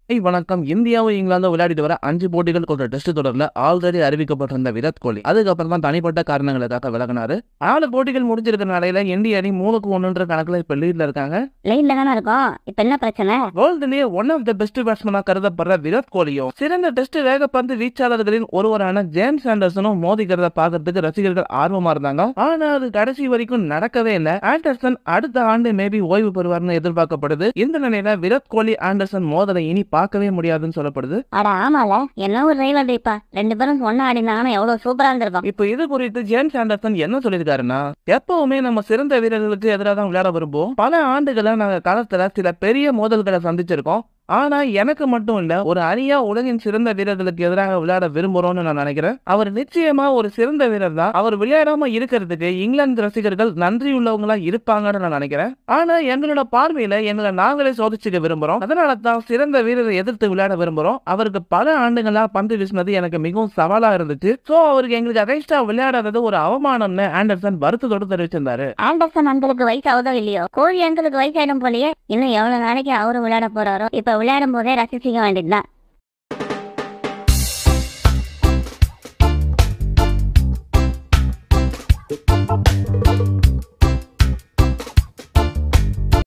ஏய் வணக்கம் இந்தியாவும் இங்கிலாந்தும் விளையாடிட்டு வர அஞ்சு போட்டிகள் கொண்ட டெஸ்ட் தொடர்ல ஆல்ரெடி அறிவிக்கப்பட்டிருந்த விராட் கோலி அதுக்கப்புறம் தான் தனிப்பட்ட காரணங்களுக்காக விலகினாரு நாலு போட்டிகள் முடிஞ்சிருக்கிற நிலையில இந்திய அணி மூணுக்கு ஒன்றுன்ற கணக்குல இப்ப லீட்ல இருக்காங்க லைன்ல தானே இருக்கோம் இப்ப என்ன பிரச்சனை வேர்ல்டுலயே ஒன் ஆஃப் த பெஸ்ட் பேட்ஸ்மனா கருதப்படுற விராட் கோலியும் சிறந்த டெஸ்ட் வேகப்பந்து வீச்சாளர்களின் ஒருவரான ஜேம்ஸ் ஆண்டர்சனும் மோதிக்கிறத பார்க்கறதுக்கு ரசிகர்கள் ஆர்வமா இருந்தாங்க ஆனா அது கடைசி வரைக்கும் நடக்கவே இல்ல ஆண்டர்சன் அடுத்த ஆண்டு மேபி ஓய்வு பெறுவார்னு எதிர்பார்க்கப்படுது இந்த நிலையில விராட் கோலி ஆண்டர்சன் மோதலை இனி பார்க்கவே முடியாதுன்னு சொல்லப்படுது அட ஆமால என்ன ஒரு ரயில் அடிப்பா ரெண்டு பேரும் ஒன்னா ஆடினாங்கன்னா எவ்வளவு சூப்பரா இருந்திருக்கும் இப்போ இது குறித்து ஜேம்ஸ் ஆண்டர்சன் என்ன சொல்லியிருக்காருன்னா எப்பவுமே நம்ம சிறந்த வீரர்களுக்கு எதிராக தான் விளையாட விரும்புவோம் பல ஆண்டுகளா நாங்க களத்துல சில பெரிய மோதல்களை சந்திச்சிருக்கோம் ஆனா எனக்கு மட்டும் இல்ல ஒரு அணியா உலகின் சிறந்த வீரர்களுக்கு எதிராக விளையாட விரும்புறோம்னு நான் நினைக்கிறேன் அவர் நிச்சயமா ஒரு சிறந்த வீரர் தான் அவர் விளையாடாம இருக்கிறதுக்கு இங்கிலாந்து ரசிகர்கள் நன்றி உள்ளவங்களா இருப்பாங்கன்னு நான் நினைக்கிறேன் ஆனா எங்களோட பார்வையில எங்களை நாங்களே சோதிச்சுக்க விரும்புறோம் அதனால தான் சிறந்த வீரரை எதிர்த்து விளையாட விரும்புறோம் அவருக்கு பல ஆண்டுகளா பந்து வீசினது எனக்கு மிகவும் சவாலா இருந்துச்சு சோ அவருக்கு எங்களுக்கு அகைன்ஸ்டா விளையாடாதது ஒரு அவமானம்னு ஆண்டர்சன் வருத்தத்தோடு தெரிவிச்சிருந்தாரு ஆண்டர்சன் அங்கிளுக்கு வயசு ஆகுதோ இல்லையோ கோழி அங்கிளுக்கு வயசாயிடும் போலயே இன்னும் எவ்வளவு நாளைக்கு அவரும் விளையாட போறாரோ இப்ப விளையாடும் போதே ரசிச்சிக்க வேண்டியதுதான்